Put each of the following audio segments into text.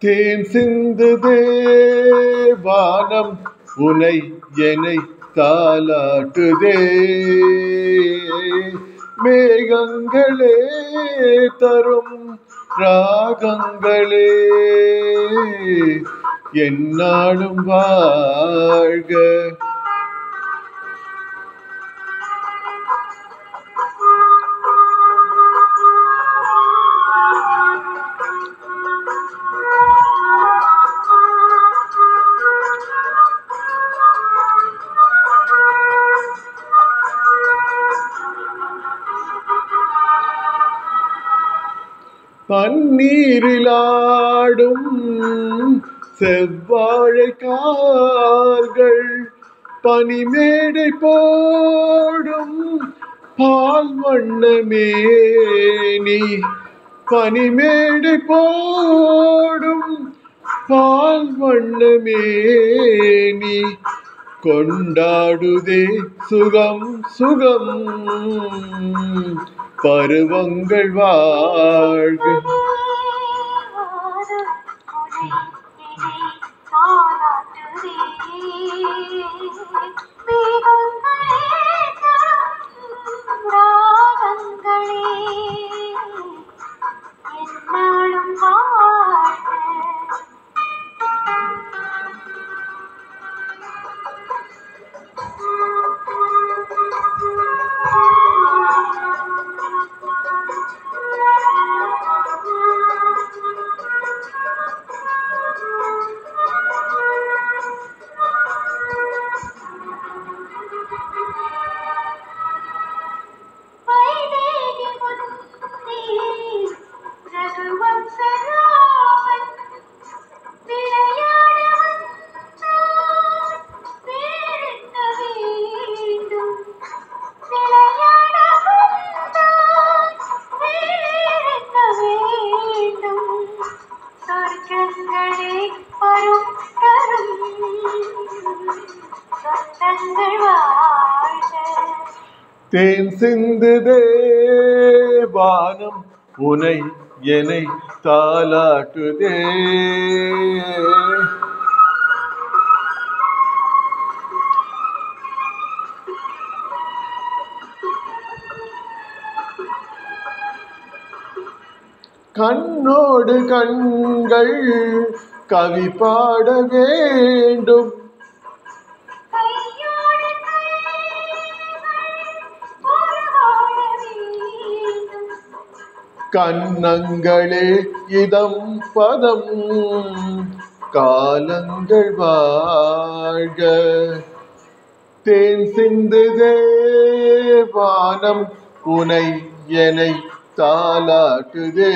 தேன் சிந்துதே வானம் உனை என்னை தாலாட்டுதே மேகங்களே தரும் ராகங்களே என்னாலும் வாழ்க பன்னீரிலாடும் செவ்வாழை கால்கள் பனிமேடை போடும் பால் வண்ணமேனி பனிமேடை போடும் பால் வண்ணமேனி கொண்டாடுதே சுகம் சுகம் பருவங்கள் வாழ்க என்னாலும் வாழ்க வைதேகி முந்தி ரகுவம்சராமன் விளையாட வந்தான் வேறென்ன வேண்டும் விளையாட வந்தான் வேறென்ன வேண்டும் சொர்க்கங்களே வரும் தரும் சொந்தங்கள் வாழ்க தேன் சிந்துதே வானம் உனை என்னை தாலாட்டுதே கண்ணோடு கண்கள் கவி பாட வேண்டும் கையோடு போராட வேண்டும் கண்ணங்களே இதம் பதம் காலங்கள் வாழ்க தேன் சிந்துதே வானம் உனை என்னை தாலாட்டுதே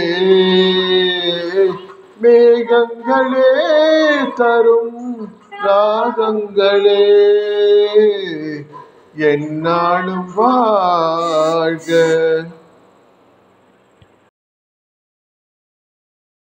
மேகங்களே தரும் ராகங்களே என்னாலும் வாழ்க